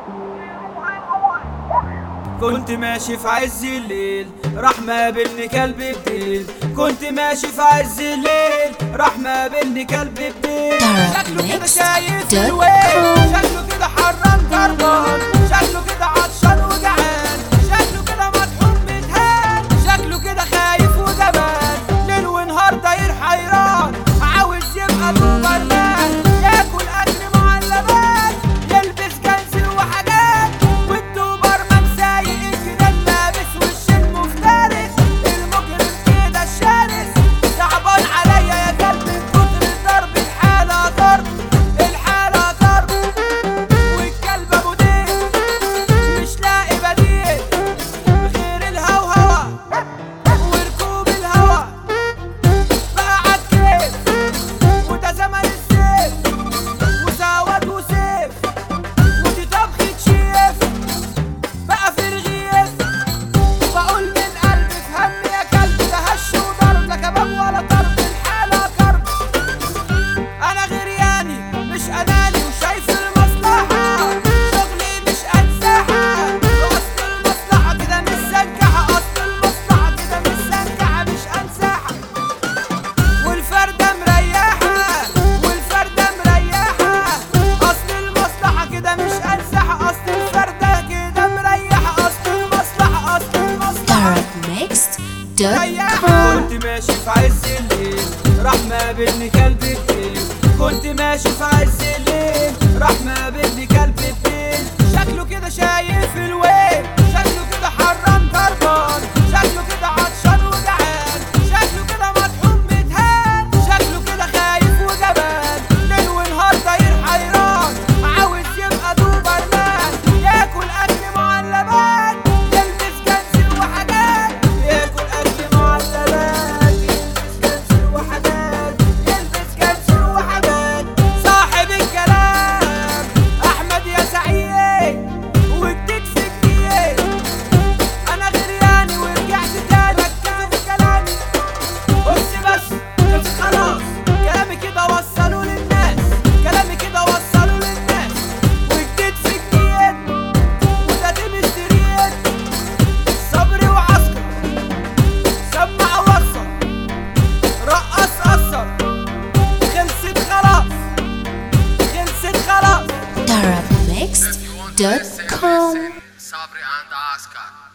كنت ماشي في عز الليل راح ما قابلني كلب بديل كنت ماشي في عز الليل راح ما قابلني كلب بديل شكله كده شايف الويل شكله كده حران كربان شكله كده عطشان وجعان شكله كده مطحون متهان شكله كده خايف وجبان ليل ونهار داير حيران عاوز يبقى دوبرمان ياكل اكل معلبات يلبس جنس وحاجات والدوبرمان سايق الجنان لابس وش المفترس المجرم كده الشرس صعبان عليا يا كلب من كتر الضرب الحالة ضرب الحالة ضرب والكلب ابو ديل مش لاقي بديل غير الهوهوة وركوب الهوا بقى عالكيف وده زمن السيف وسواد وسيف ودي طبخة شيف بقى في رغيف بقول من قلبي في هم يا كلب ده هش وضرب لا كباب ولا طرب الحالة كرب انا غرياني مش اناني وشايف المصلحة شغلي مش انساحة اصل المصلحة كده مش سنكحة اصل المصلحة كده مش سنكحة مش انساحة والفردة مريحة والفردة مريحة أصل المصلحة كده مش أنسحة أصل الفردة كده مريحة أصل المصلحة أصل المصلحة DarkNext.com كنت ماشي في عز الليل راح ما قابلني كلب كتير كنت ماشي في عز الليل راح ما قابلني كلب كتير شكله كده شايف الويل شكله كده حران كربان شكله كده عطشان وجعان شكله كده مطحون متهان شكله كده خايف وجبان ليل ونهار داير حيران عاوز يبقى دوبرمان ياكل اكل معلبات يلبس جنس وحاجات ياكل اكل معلبات يلبس جنس وحاجات يلبس جنس وحاجات صاحب الكلام احمد يا سعيد وجديد في الجيل انا غرياني ورجعت تاني ركزوا في كلامي بص بس بس خلاص كلامي كده وصلوا للناس كلامي كده وصلوا للناس وجديد في الجيل وده تيم ستريت صبري وعسكر سمع وصل رقص قصر خلصت خلاص خلصت خلاص DarkNext.com Sabri and Oscar.